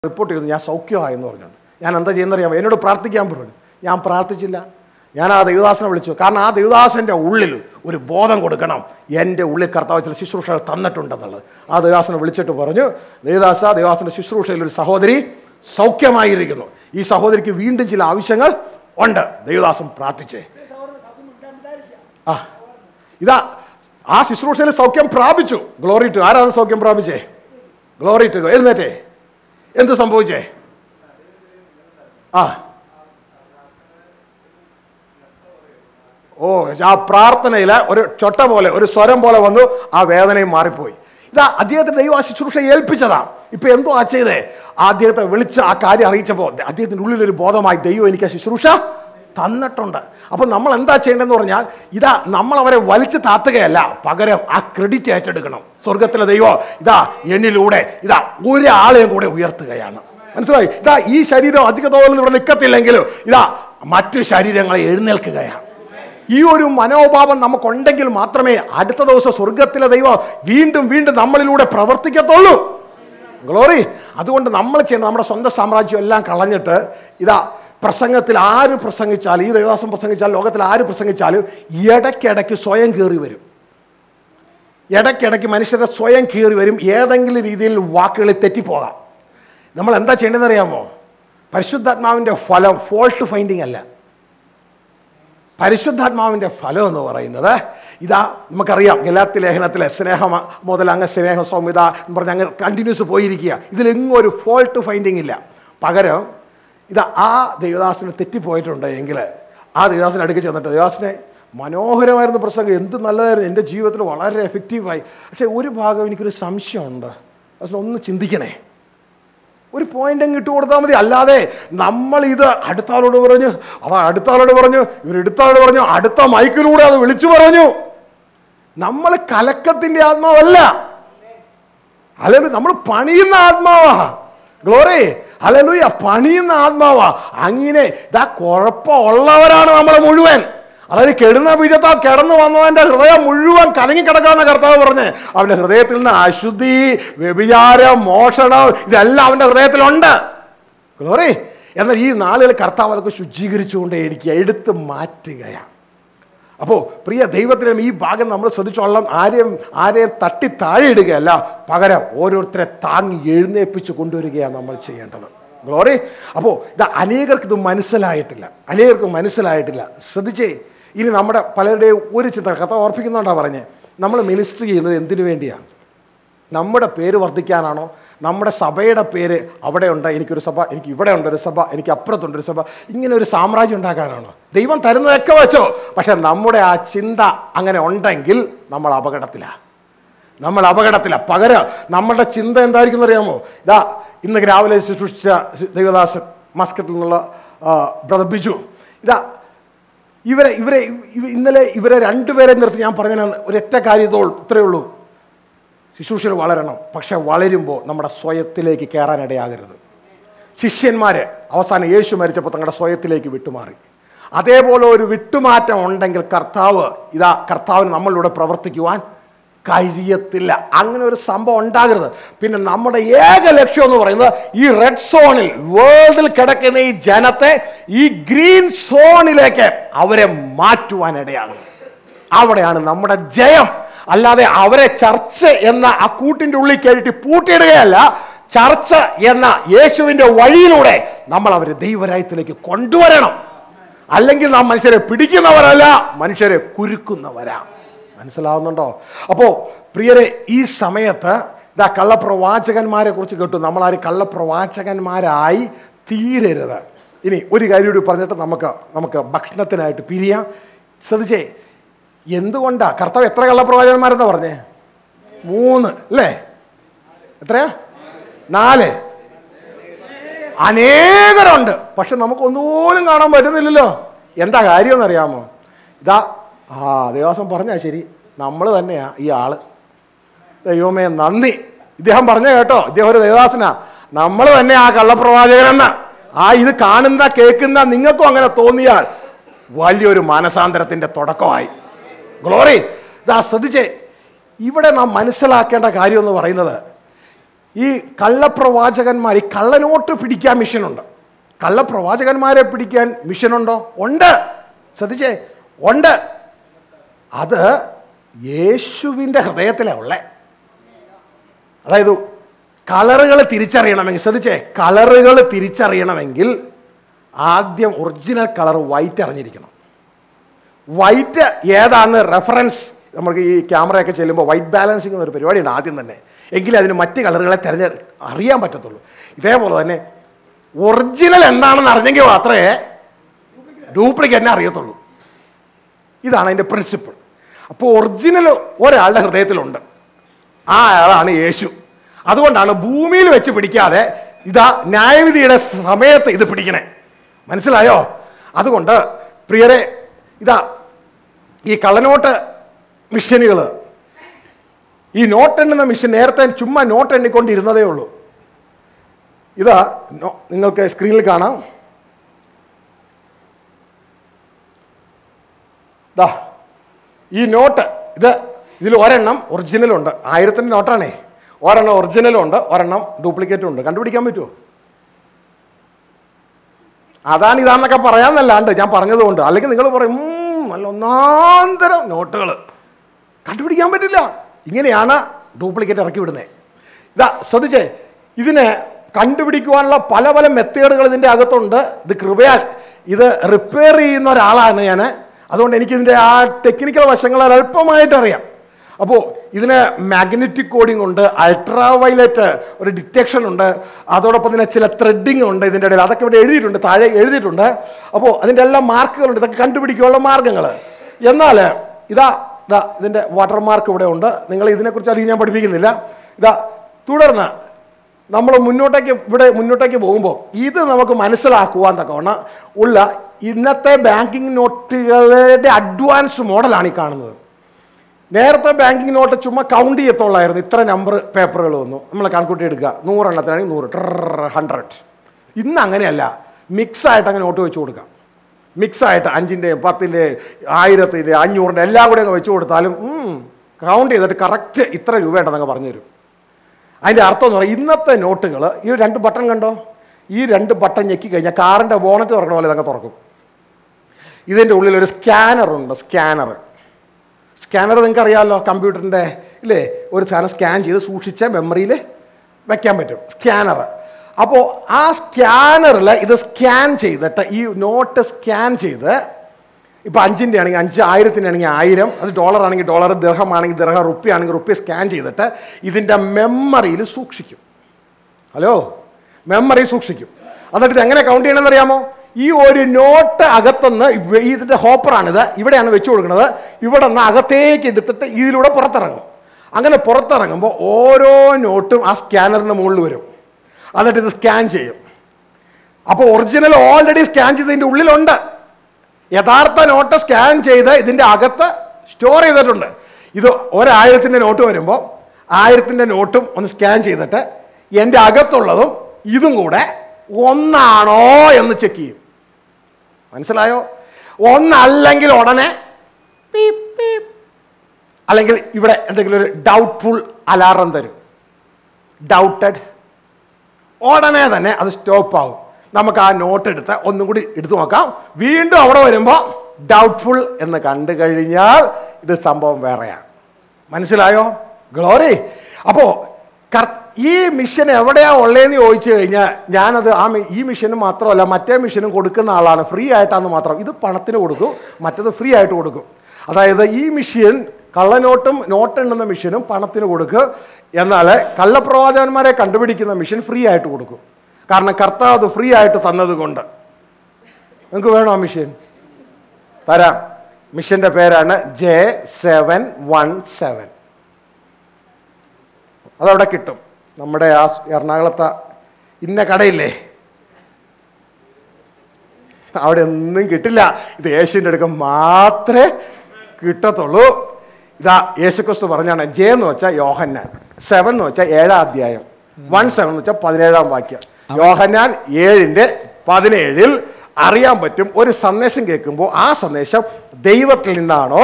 report ചെയ്തു ഞാൻ സൗഖ്യമായെന്ന് പറഞ്ഞുണ്ട് ഞാൻ എന്താ ചെയ്യുന്നറിയാമോ എന്നോട് പ്രാർത്ഥിക്കാൻ പറഞ്ഞു ഞാൻ പ്രാർത്ഥിച്ചില്ല ഞാൻ ആ ദേവദാസനെ വിളിച്ചു കാരണം ആ ദേവദാസൻ്റെ ഉള്ളിൽ ഒരു ബോധം കൊടുക്കണം എൻ്റെ ഉള്ളിൽ കർത്താവ് ചില ശുശ്രൂഷകൾ തന്നിട്ടുണ്ടെന്നുള്ളത് ആ ദേവദാസനെ വിളിച്ചിട്ട് പറഞ്ഞു ദേവദാസ ദേവദാസൻ്റെ ശുശ്രൂഷയിൽ ഒരു സഹോദരി സൗഖ്യമായിരിക്കുന്നു ഈ സഹോദരിക്ക് വീണ്ടും ചില ആവശ്യങ്ങൾ ഉണ്ട് ദേവദാസൻ പ്രാർത്ഥിച്ചേ ആ ഇതാ ആ ശുശ്രൂഷയിൽ സൗഖ്യം പ്രാപിച്ചു ഗ്ലോറി ടു ആരാണ് സൗഖ്യം പ്രാപിച്ചേ ഗ്ലോറി ടു എഴുന്നേറ്റേ എന്ത് സംഭവിച്ചേ ആ ഓ ആ പ്രാർത്ഥനയിൽ ഒരു ചൊട്ട പോലെ ഒരു സ്വരം പോലെ വന്നു ആ വേദനയും മാറിപ്പോയി ഇതാ അദ്ദേഹത്തിന് ദൈവം ആ ശുശ്രൂഷ ഏൽപ്പിച്ചതാ ഇപ്പൊ എന്തോ ആ ചെയ്തേ ആ അദ്ദേഹത്തെ വിളിച്ച് ആ കാര്യം അറിയിച്ചപ്പോൾ അദ്ദേഹത്തിന്റെ ഉള്ളിലൊരു ബോധമായി ദൈവം എനിക്ക് ആ ശുശ്രൂഷ തന്നിട്ടുണ്ട് അപ്പൊ നമ്മൾ എന്താ ചെയ്യേണ്ടതെന്ന് പറഞ്ഞാൽ ഇതാ നമ്മൾ അവരെ വലിച്ചു താത്തുകയല്ല പകരം ആ ക്രെഡിറ്റ് ഏറ്റെടുക്കണം സ്വർഗത്തിലെ ദൈവം ഇതാ എന്നിലൂടെ ഇതാ ഒരാളെയും കൂടെ ഉയർത്തുകയാണ് മനസ്സിലായി ഇതാ ഈ ശരീരം അധിക തോതിൽ ഇവിടെ നിൽക്കത്തില്ലെങ്കിലും ഇതാ മറ്റു ശരീരങ്ങളെ എഴുന്നേൽക്കുകയാണ് ഈ ഒരു മനോഭാവം നമുക്കുണ്ടെങ്കിൽ മാത്രമേ അടുത്ത ദിവസം സ്വർഗത്തിലെ ദൈവം വീണ്ടും വീണ്ടും നമ്മളിലൂടെ പ്രവർത്തിക്കത്തുള്ളൂ ഗ്ലോറി അതുകൊണ്ട് നമ്മൾ ചെയ്യുന്ന നമ്മുടെ സ്വന്തം സാമ്രാജ്യം എല്ലാം കളഞ്ഞിട്ട് ഇതാ പ്രസംഗത്തിൽ ആര് പ്രസംഗിച്ചാലും ഈ ദേവദാസം പ്രസംഗിച്ചാലും ലോകത്തിൽ ആര് പ്രസംഗിച്ചാലും ഇടയ്ക്കിടയ്ക്ക് സ്വയം കയറി വരും ഇടയ്ക്കിടയ്ക്ക് മനുഷ്യരുടെ സ്വയം കയറി വരും ഏതെങ്കിലും രീതിയിൽ വാക്കുകളിൽ തെറ്റിപ്പോകാം നമ്മൾ എന്താ ചെയ്യേണ്ടതെന്ന് അറിയാമോ പരിശുദ്ധാത്മാവിൻ്റെ ഫലം ഫോൾട്ട് ഫൈൻഡിങ് അല്ല പരിശുദ്ധാത്മാവിൻ്റെ ഫലം എന്ന് പറയുന്നത് ഇതാ നമുക്കറിയാം ഗലാത്തി ലേഖനത്തിലെ സ്നേഹം മുതൽ അങ്ങ് സ്നേഹ സൗമ്യത എന്ന് പറഞ്ഞ് അങ്ങ് കണ്ടിന്യൂസ് പോയിരിക്കുക ഇതിലെങ്ങും ഒരു ഫോൾട്ട് ഫൈൻഡിങ് ഇല്ല പകരം ഇതാ ആ ദേവദാസിന് തെറ്റിപ്പോയിട്ടുണ്ട് എങ്കിൽ ആ ദേവദാസിന് അടുക്ക് ചെന്നിട്ട് ദേവദാസിനെ മനോഹരമായിരുന്നു പ്രസംഗം എന്ത് നല്ലതായിരുന്നു എൻ്റെ ജീവിതത്തിൽ വളരെ എഫക്റ്റീവായി പക്ഷേ ഒരു ഭാഗം എനിക്കൊരു സംശയമുണ്ട് അതിന് ഒന്ന് ചിന്തിക്കണേ ഒരു പോയിന്റ് അങ്ങ് ഇട്ട് കൊടുത്താൽ മതി അല്ലാതെ നമ്മൾ ഇത് അടുത്ത ആളോട് പറഞ്ഞു അതാ അടുത്ത ആളോട് പറഞ്ഞു ഇവർ അടുത്ത ആളോട് പറഞ്ഞു അടുത്ത മൈക്കിലൂടെ അത് വിളിച്ചു പറഞ്ഞു നമ്മൾ കലക്കത്തിന്റെ ആത്മാവല്ല അല്ലെങ്കിൽ നമ്മൾ പണിയുന്ന ആത്മാവാ ഗ്ലോറി അല്ലൂയ പണിയുന്ന ആത്മാവാ അങ്ങനെ ഇതാ കുഴപ്പമുള്ളവരാണ് നമ്മൾ മുഴുവൻ അതായത് കെടുന്ന ബീജത്താൽ കിടന്നു വന്നവന്റെ ഹൃദയം മുഴുവൻ കലങ്ങി കിടക്കാന്ന കർത്താവ് പറഞ്ഞ് അവന്റെ ഹൃദയത്തിൽ നിന്ന് അശുദ്ധി വ്യഭിചാരം മോഷണം ഇതെല്ലാം അവന്റെ ഹൃദയത്തിലുണ്ട് ഗ്ലോറി എന്നാൽ ഈ നാളുകൾ കർത്താവ് അതൊക്കെ ശുചീകരിച്ചുകൊണ്ടേയിരിക്കുക എടുത്ത് മാറ്റുകയാണ് അപ്പോൾ പ്രിയ ദൈവത്തിനും ഈ ഭാഗം നമ്മൾ ശ്രദ്ധിച്ചോളാം ആരെയും ആരെയും തട്ടി താഴെ ഇടുകയല്ല പകരം ഓരോരുത്തരെ താങ്ങി എഴുന്നേൽപ്പിച്ച് കൊണ്ടുവരികയാണ് നമ്മൾ ചെയ്യേണ്ടത് ഗ്ലോറി അപ്പോൾ ഇത് അനേകർക്ക് ഇത് മനസ്സിലായിട്ടില്ല അനേകർക്ക് മനസ്സിലായിട്ടില്ല ശ്രദ്ധിച്ചേ ഇനി നമ്മുടെ പലരുടെയും ഒരു ചിന്ത കഥ ഓർപ്പിക്കുന്നുണ്ടാ പറഞ്ഞേ നമ്മൾ മിനിസ്റ്റർ ചെയ്യുന്നത് എന്തിനു വേണ്ടിയാണ് നമ്മുടെ പേര് വർദ്ധിക്കാനാണോ നമ്മുടെ സഭയുടെ പേര് അവിടെ ഉണ്ട് എനിക്കൊരു സഭ എനിക്ക് ഇവിടെ ഉണ്ട് ഒരു സഭ എനിക്ക് അപ്പുറത്തുണ്ട് ഒരു സഭ ഇങ്ങനെ ഒരു സാമ്രാജ്യം ഉണ്ടാക്കാനാണോ ദൈവം തരുന്നതൊക്കെ വെച്ചോ പക്ഷെ നമ്മുടെ ആ ചിന്ത അങ്ങനെ ഉണ്ടെങ്കിൽ നമ്മൾ അപകടത്തിലാണ് നമ്മൾ അപകടത്തിലാണ് പകരം നമ്മളുടെ ചിന്ത എന്തായിരിക്കും അറിയാമോ ഇതാ ഇന്ന് രാവിലെ ശുശ്രൂഷിച്ച ദൈവദാസൻ മസ്കറ്റിൽ നിന്നുള്ള ബ്രദർ ബിജു ഇതാ ഇവരെ ഇവരെ ഇവ- ഇന്നലെ ഇവരെ രണ്ടുപേരെ നിർത്തി ഞാൻ പറഞ്ഞ ഒരൊറ്റ കാര്യത്തോൾ ഇത്രയേ ഉള്ളൂ ശുശ്രൂഷയിൽ വളരണം പക്ഷെ വളരുമ്പോൾ നമ്മുടെ സ്വയത്തിലേക്ക് കയറാനിടയാകരുത് ശിഷ്യന്മാര് അവസാനം യേശു മരിച്ചപ്പോൾ തങ്ങളുടെ സ്വയത്തിലേക്ക് വിട്ടുമാറി അതേപോലെ ഒരു വിട്ടുമാറ്റം ഉണ്ടെങ്കിൽ കർത്താവ് ഇതാ കർത്താവിന് നമ്മളിലൂടെ പ്രവർത്തിക്കുവാൻ കഴിയത്തില്ല അങ്ങനെ ഒരു സംഭവം ഉണ്ടാകരുത് പിന്നെ നമ്മുടെ ഏക ലക്ഷ്യം എന്ന് പറയുന്നത് ഈ റെഡ് സോണിൽ വേൾഡിൽ കിടക്കുന്ന ഈ ജനത്തെ ഈ ഗ്രീൻ സോണിലേക്ക് അവരെ മാറ്റുവാൻ ഇടയാകും അവിടെയാണ് നമ്മുടെ ജയം അല്ലാതെ അവരെ ചർച്ച് എന്ന ആ കൂട്ടിന്റെ ഉള്ളിൽ കയറ്റി പൂട്ടിയിടുകയല്ല ചർച്ച് എന്ന യേശുവിന്റെ വഴിയിലൂടെ നമ്മൾ അവരെ ദൈവരായത്തിലേക്ക് കൊണ്ടുവരണം അല്ലെങ്കിൽ നാം മനുഷ്യരെ പിടിക്കുന്നവരല്ല മനുഷ്യരെ കുരുക്കുന്നവരാ മനസ്സിലാവുന്നുണ്ടോ അപ്പോ പ്രിയരെ ഈ സമയത്ത് ഇതാ കള്ളപ്രവാചകന്മാരെ കുറിച്ച് കേട്ടു നമ്മളാരും കള്ളപ്രവാചകന്മാരായി തീരരുത് ഇനി ഒരു കാര്യം കൂടി പറഞ്ഞിട്ട് നമുക്ക് നമുക്ക് ഭക്ഷണത്തിനായിട്ട് പിരിയാം ശ്രദ്ധിച്ചേ എന്തുകൊണ്ടാ കർത്താവ് എത്ര കള്ളപ്രവാചകന്മാരെന്നാ പറഞ്ഞേ മൂന്ന് അല്ലേ എത്രയാ നാല് അനേകരുണ്ട് പക്ഷെ നമുക്ക് ഒന്നുപോലും കാണാൻ പറ്റുന്നില്ലല്ലോ എന്താ കാര്യം എന്നറിയാമോ ഇതാ ആ ദേവാസം പറഞ്ഞാ ശരി നമ്മൾ തന്നെയാ ഈ ആള് ദൈവമേ നന്ദി ഇദ്ദേഹം പറഞ്ഞ കേട്ടോ ഇദ്ദേഹം ഒരു ദേവദാസനാ നമ്മൾ തന്നെ ആ കള്ളപ്രവാചകനെന്ന് ആ ഇത് കാണുന്ന കേൾക്കുന്ന നിങ്ങൾക്കും അങ്ങനെ തോന്നിയാൽ വലിയൊരു മാനസാന്തരത്തിന്റെ തുടക്കമായി ഗ്ലോറി ഇതാ ശ്രദ്ധിച്ചേ ഇവിടെ നാം മനസ്സിലാക്കേണ്ട കാര്യം എന്ന് പറയുന്നത് ഈ കള്ളപ്രവാചകന്മാർ ഈ കള്ളനോട്ട് പിടിക്കാൻ മിഷനുണ്ട് കള്ളപ്രവാചകന്മാരെ പിടിക്കാൻ മിഷനുണ്ടോ ഉണ്ട് ശ്രദ്ധിച്ചേ ഉണ്ട് അത് യേശുവിൻ്റെ ഹൃദയത്തിലാണ് ഉള്ളേ അതായത് കളറുകൾ തിരിച്ചറിയണമെങ്കിൽ ശ്രദ്ധിച്ചേ കളറുകൾ തിരിച്ചറിയണമെങ്കിൽ ആദ്യം ഒറിജിനൽ കളർ വൈറ്റ് അറിഞ്ഞിരിക്കണം വൈറ്റ് ഏതാന്ന് റെഫറൻസ് നമുക്ക് ഈ ക്യാമറയൊക്കെ ചെല്ലുമ്പോൾ വൈറ്റ് ബാലൻസിങ് എന്നൊരു പരിപാടിയുണ്ട് ആദ്യം തന്നെ എങ്കിലേ അതിന് മറ്റ് കളറുകളെ തിരഞ്ഞെ അറിയാൻ പറ്റത്തുള്ളൂ ഇതേപോലെ തന്നെ ഒറിജിനൽ എന്താണെന്ന് അറിഞ്ഞെങ്കിൽ മാത്രമേ ഡ്യൂപ്ലിക്കേറ്റിനെ അറിയത്തുള്ളൂ ഇതാണ് അതിൻ്റെ പ്രിൻസിപ്പിൾ അപ്പോൾ ഒറിജിനൽ ഒരാളുടെ ഹൃദയത്തിലുണ്ട് ആ ആളാണ് യേശു അതുകൊണ്ടാണ് ഭൂമിയിൽ വെച്ച് പിടിക്കാതെ ഇതാ ന്യായവിധിയുടെ സമയത്ത് ഇത് പിടിക്കണേ മനസ്സിലായോ അതുകൊണ്ട് പ്രിയരെ ഇതാ ഈ കള്ളനോട്ട് മിഷനുകൾ ഈ നോട്ട് എണ്ണുന്ന മിഷൻ നേരത്തെ ചുമ്മാ നോട്ട് എണ്ണിക്കൊണ്ടിരുന്നതേ ഉള്ളൂ ഇതാ നോ- നിങ്ങൾക്ക് സ്ക്രീനിൽ കാണാം ദാ ഈ നോട്ട് ഇത് ഇതിൽ ഒരെണ്ണം ഒറിജിനലുണ്ട് ആയിരത്തിൻ്റെ നോട്ടാണേ ഒരെണ്ണം ഒറിജിനലും ഉണ്ട് ഒരെണ്ണം ഡ്യൂപ്ലിക്കേറ്റും ഉണ്ട് കണ്ടുപിടിക്കാൻ പറ്റുമോ അതാണ് ഇതാന്നൊക്കെ പറയാന്നല്ലാണ്ട് ഞാൻ പറഞ്ഞതുകൊണ്ട് അല്ലെങ്കിൽ നിങ്ങൾ പറയും "ഉം, നല്ല ഒന്നാന്തരം നോട്ടുകൾ കണ്ടുപിടിക്കാൻ പറ്റില്ല ഇങ്ങനെയാണ് ഡ്യൂപ്ലിക്കേറ്റ് ഇറക്കി വിടുന്നത് ഇതാ ശ്രദ്ധിച്ചേ ഇതിനെ കണ്ടുപിടിക്കുവാനുള്ള പല പല മെത്തേഡുകൾ ഇതിൻ്റെ അകത്തുണ്ട് ഇത് കൃപയാൽ ഇത് റിപ്പയർ ചെയ്യുന്ന ഒരാളാണ് ഞാൻ അതുകൊണ്ട് എനിക്കിതിൻ്റെ ആ ടെക്നിക്കൽ വശങ്ങൾ അല്പമായിട്ട് അറിയാം അപ്പോൾ ഇതിന് മാഗ്നറ്റിക് കോഡിംഗ് ഉണ്ട് അൾട്രാ വയലറ്റ് ഒരു ഡിറ്റക്ഷൻ ഉണ്ട് അതോടൊപ്പം തന്നെ ചില ത്രെഡിങ് ഉണ്ട് ഇതിൻ്റെ ഇടയിൽ അതൊക്കെ ഇവിടെ എഴുതിയിട്ടുണ്ട് താഴെ എഴുതിയിട്ടുണ്ട് അപ്പോൾ അതിൻ്റെ എല്ലാ മാർക്കുകളുണ്ട് ഇതൊക്കെ കണ്ടുപിടിക്കാനുള്ള മാർഗങ്ങൾ എന്നാൽ ഇതാ ഇതാ ഇതിൻ്റെ വാട്ടർമാർക്ക് ഇവിടെ ഉണ്ട് നിങ്ങൾ ഇതിനെക്കുറിച്ച് അധികം ഞാൻ പഠിപ്പിക്കുന്നില്ല ഇതാ തുടർന്ന് നമ്മൾ മുന്നോട്ടേക്ക് ഇവിടെ മുന്നോട്ടേക്ക് പോകുമ്പോൾ ഇത് നമുക്ക് മനസ്സിലാക്കുവാൻ തക്കവണ്ണം ഉള്ള ഇന്നത്തെ ബാങ്കിങ് നോട്ടുകളുടെ അഡ്വാൻസ് മോഡലാണ് ഈ കാണുന്നത് നേരത്തെ ബാങ്കിങ് നോട്ട് ചുമ്മാ കൗണ്ട് ചെയ്യത്തുള്ളായിരുന്നു ഇത്ര നമ്പർ പേപ്പറുകൾ വന്നു നമ്മൾ കണക്കൂട്ടി എടുക്കുക നൂറെണ്ണത്തിനാണെങ്കിൽ നൂറ് ഹൺഡ്രഡ് ഇന്ന് അങ്ങനെയല്ല മിക്സ് ആയിട്ട് അങ്ങനെ നോട്ട് വെച്ച് കൊടുക്കാം മിക്സ് ആയിട്ട് അഞ്ചിൻ്റെയും പത്തിൻ്റെയും ആയിരത്തിൻ്റെ അഞ്ഞൂറിൻ്റെ എല്ലാം കൂടെ അങ്ങ് വെച്ച് കൊടുത്താലും കൗണ്ട് ചെയ്തിട്ട് കറക്റ്റ് ഇത്ര രൂപയുണ്ടെന്നങ്ങ് പറഞ്ഞു തരും അതിൻ്റെ അർത്ഥം എന്ന് പറയുന്നത് ഇന്നത്തെ നോട്ടുകൾ ഈ രണ്ട് ബട്ടൺ കണ്ടോ ഈ രണ്ട് ബട്ടൺ ഞെക്കി കഴിഞ്ഞാൽ കാറിൻ്റെ ബോണറ്റ് തുറക്കണ പോലെ ഇതങ്ങ് തുറക്കും ഇതിൻ്റെ ഉള്ളിൽ ഒരു സ്കാനർ ഉണ്ട് സ്കാനർ സ്കാനർ നിങ്ങൾക്ക് അറിയാമല്ലോ കമ്പ്യൂട്ടറിൻ്റെ ഇല്ലേ ഒരു സാധനം സ്കാൻ ചെയ്ത് സൂക്ഷിച്ച മെമ്മറിയിൽ വെക്കാൻ പറ്റും സ്കാനർ അപ്പോൾ ആ സ്കാനറിൽ ഇത് സ്കാൻ ചെയ്തിട്ട് ഈ നോട്ട് സ്കാൻ ചെയ്ത് ഇപ്പോൾ അഞ്ചിൻ്റെ ആണെങ്കിൽ അഞ്ച് ആയിരത്തിൻ്റെ ആണെങ്കിൽ ആയിരം അത് ഡോളർ ആണെങ്കിൽ ഡോളർ ദർഹം ആണെങ്കിൽ ദർഹം റുപ്യ ആണെങ്കിൽ റുപ്യ സ്കാൻ ചെയ്തിട്ട് ഇതിൻ്റെ മെമ്മറിയിൽ സൂക്ഷിക്കും ഹലോ മെമ്മറി സൂക്ഷിക്കും എന്നിട്ട് ഇത് എങ്ങനെ കൗണ്ട് ചെയ്യണമെന്ന് അറിയാമോ ഈ ഒരു നോട്ട് അകത്തുനിന്ന് ഇവ- ഇതിന്റെ ഹോപ്പറാണിത് ഇവിടെയാണ് വെച്ചു കൊടുക്കുന്നത് ഇവിടെ നിന്ന് അകത്തേക്ക് എടുത്തിട്ട് ഇതിലൂടെ പുറത്തിറങ്ങും അങ്ങനെ പുറത്തിറങ്ങുമ്പോൾ ഓരോ നോട്ടും ആ സ്കാനറിന് മുകളിൽ വരും എന്നിട്ട് ഇത് സ്കാൻ ചെയ്യും അപ്പോൾ ഒറിജിനൽ ഓൾറെഡി സ്കാൻ ചെയ്തതിൻ്റെ ഉള്ളിലുണ്ട് യഥാർത്ഥ നോട്ട് സ്കാൻ ചെയ്ത് ഇതിൻ്റെ അകത്ത് സ്റ്റോർ ചെയ്തിട്ടുണ്ട് ഇത് ഒരായിരത്തിൻ്റെ നോട്ട് വരുമ്പോൾ ആയിരത്തിൻ്റെ നോട്ടും ഒന്ന് സ്കാൻ ചെയ്തിട്ട് എൻ്റെ അകത്തുള്ളതും ഇതും കൂടെ ഒന്നാണോ എന്ന് ചെക്ക് ചെയ്യും മനസ്സിലായോ ഒന്നല്ലെങ്കിൽ ഉടനെ പീപ്പ് പീപ്പ് അല്ലെങ്കിൽ ഇവിടെ എന്തെങ്കിലും ഒരു ഡൗട്ട്ഫുൾ അലാറം തരും ഡൗട്ടഡ് ഉടനെ തന്നെ അത് സ്റ്റോപ്പ് ആവും നമുക്ക് ആ നോട്ട് എടുത്ത് ഒന്നും കൂടി എടുത്തു നോക്കാം വീണ്ടും അവിടെ വരുമ്പോൾ ഡൗട്ട്ഫുൾ എന്ന് കണ്ടു കഴിഞ്ഞാൽ ഇത് സംഭവം വേറെയാണ് മനസ്സിലായോ ഗ്ലോറി അപ്പോൾ ഈ മിഷൻ എവിടെയാ ഉള്ളതെന്ന് ചോദിച്ചു കഴിഞ്ഞാൽ ഞാനത് ആ മി- ഈ മിഷന് മാത്രമല്ല മറ്റേ മിഷനും കൊടുക്കുന്ന ആളാണ് ഫ്രീ ആയിട്ടാന്ന് മാത്രം ഇത് പണത്തിന് കൊടുക്കും മറ്റത് ഫ്രീ ആയിട്ട് കൊടുക്കും അതായത് ഈ മിഷൻ കള്ളനോട്ടും നോട്ട് എണ്ണുന്ന മിഷനും പണത്തിന് കൊടുക്കുക എന്നാൽ കള്ളപ്രവാചകന്മാരെ കണ്ടുപിടിക്കുന്ന മിഷൻ ഫ്രീ ആയിട്ട് കൊടുക്കും കാരണം കർത്താവ് അത് ഫ്രീ ആയിട്ട് തന്നത് കൊണ്ട് നിങ്ങൾക്ക് വേണോ ആ മിഷൻ തരാം മിഷന്റെ പേരാണ് ജെ സെവൻ വൺ സെവൻ അതവിടെ കിട്ടും നമ്മുടെ ആ എറണാകുളത്തെ ഇന്ന കടയില്ലേ അവിടെ ഒന്നും കിട്ടില്ല ഇത് യേശുവിൻ്റെ അടുക്ക മാത്രമേ കിട്ടത്തുള്ളൂ ഇതാ യേശുക്രിസ്തു പറഞ്ഞാണ് ജെ എന്ന് വെച്ചാൽ യോഹന്നാൻ സെവൻ എന്ന് വെച്ചാൽ ഏഴാം അധ്യായം വൺ സെവൻ എന്ന് വെച്ചാൽ പതിനേഴാം വാക്യം യോഹന്നാൻ ഏഴിൻ്റെ പതിനേഴിൽ അറിയാൻ പറ്റും ഒരു സന്ദേശം കേൾക്കുമ്പോൾ ആ സന്ദേശം ദൈവത്തിൽ നിന്നാണോ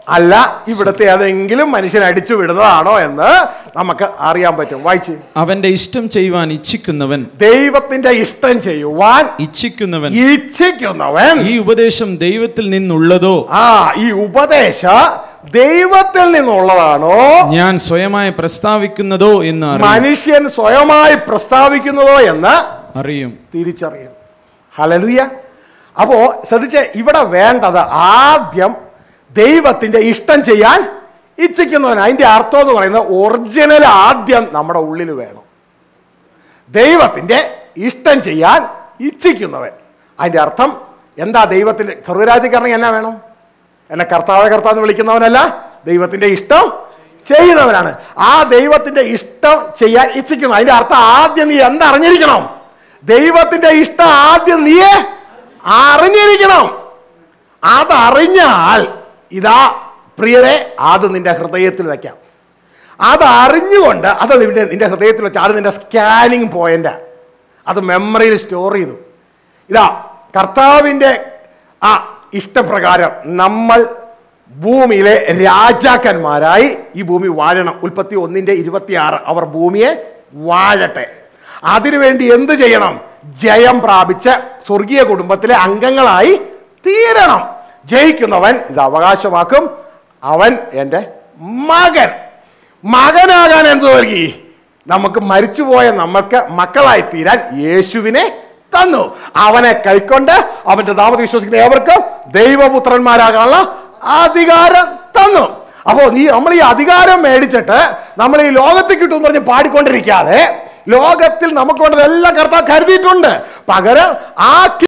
അല്ല ഇവിടുത്തെ ഏതെങ്കിലും മനുഷ്യൻ അടിച്ചു വിടുന്നതാണോ എന്ന് നമുക്ക് അറിയാൻ പറ്റും വായിച്ച് അവന്റെ ഇഷ്ടം ചെയ്യുവാൻ ഇച്ഛിക്കുന്നവൻ ദൈവത്തിന്റെ ഇഷ്ടം ചെയ്യുവാൻ ഇച്ഛിക്കുന്നവൻ ഇച്ഛിക്കുന്നവൻ ഈ ഉപദേശം ദൈവത്തിൽ നിന്നുള്ളതോ ആ ഈ ഉപദേശ ദൈവത്തിൽ നിന്നുള്ളതാണോ ഞാൻ സ്വയമായി പ്രസ്താവിക്കുന്നതോ എന്ന് അറിയും മനുഷ്യൻ സ്വയമായി പ്രസ്താവിക്കുന്നതോ എന്ന് അറിയും തിരിച്ചറിയും ഹലലുയ അപ്പോ ശ്രദ്ധിച്ച് ഇവിടെ വേണ്ടത് ആദ്യം ദൈവത്തിന്റെ ഇഷ്ടം ചെയ്യാൻ ഇച്ഛിക്കുന്നവൻ അതിന്റെ അർത്ഥം എന്ന് പറയുന്നത് ഒറിജിനൽ ആദ്യം നമ്മുടെ ഉള്ളിൽ വേണം ദൈവത്തിന്റെ ഇഷ്ടം ചെയ്യാൻ ഇച്ഛിക്കുന്നവൻ അതിന്റെ അർത്ഥം എന്താ ദൈവത്തിന്റെ സർവരാജ്യക്കാരനെ എന്നാ വേണം എന്നെ കർത്താവ് കർത്താവ് എന്ന് വിളിക്കുന്നവനല്ല ദൈവത്തിന്റെ ഇഷ്ടം ചെയ്യുന്നവനാണ് ആ ദൈവത്തിന്റെ ഇഷ്ടം ചെയ്യാൻ ഇച്ഛിക്കുന്നു അതിന്റെ അർത്ഥം ആദ്യം നീ എന്തറിഞ്ഞിരിക്കണം ദൈവത്തിന്റെ ഇഷ്ടം ആദ്യം നീ അറിഞ്ഞിരിക്കണം അതറിഞ്ഞാൽ ഇതാ പ്രിയരെ അത് നിന്റെ ഹൃദയത്തിൽ വെക്കാം അത് അറിഞ്ഞുകൊണ്ട് അത് നിന്റെ നിന്റെ ഹൃദയത്തിൽ വെച്ച് അത് നിന്റെ സ്കാനിങ് പോയിന്റ് അത് മെമ്മറിയിൽ സ്റ്റോർ ചെയ്തു ഇതാ കർത്താവിൻ്റെ ആ ഇഷ്ടപ്രകാരം നമ്മൾ ഭൂമിയിലെ രാജാക്കന്മാരായി ഈ ഭൂമി വാഴണം ഉൽപ്പത്തി ഒന്നിന്റെ ഇരുപത്തിയാറ് അവർ ഭൂമിയെ വാഴട്ടെ അതിനുവേണ്ടി എന്ത് ചെയ്യണം ജയം പ്രാപിച്ച് സ്വർഗീയ കുടുംബത്തിലെ അംഗങ്ങളായി തീരണം ജയിക്കുന്നവൻ ഇത് അവകാശമാക്കും അവൻ എൻ്റെ മകൻ മകനാകാൻ എന്ത് നൽകി നമുക്ക് മരിച്ചുപോയ നമുക്ക് മക്കളായി തീരാൻ യേശുവിനെ തന്നു അവനെ കൈക്കൊണ്ട് അവന്റെ നാമത്തെ വിശ്വസിക്കുന്ന ഏവർക്കും ദൈവപുത്രന്മാരാകാനുള്ള അധികാരം തന്നു അപ്പോൾ ഈ നമ്മൾ ഈ അധികാരം മേടിച്ചിട്ട് നമ്മൾ ഈ ലോകത്തിൽ കിട്ടും എന്ന് പറഞ്ഞ് പാടിക്കൊണ്ടിരിക്കാതെ ലോകത്തിൽ നമുക്ക് വേണ്ടതെല്ലാം കർത്താവ് കരുതിയിട്ടുണ്ട് പകരം ആ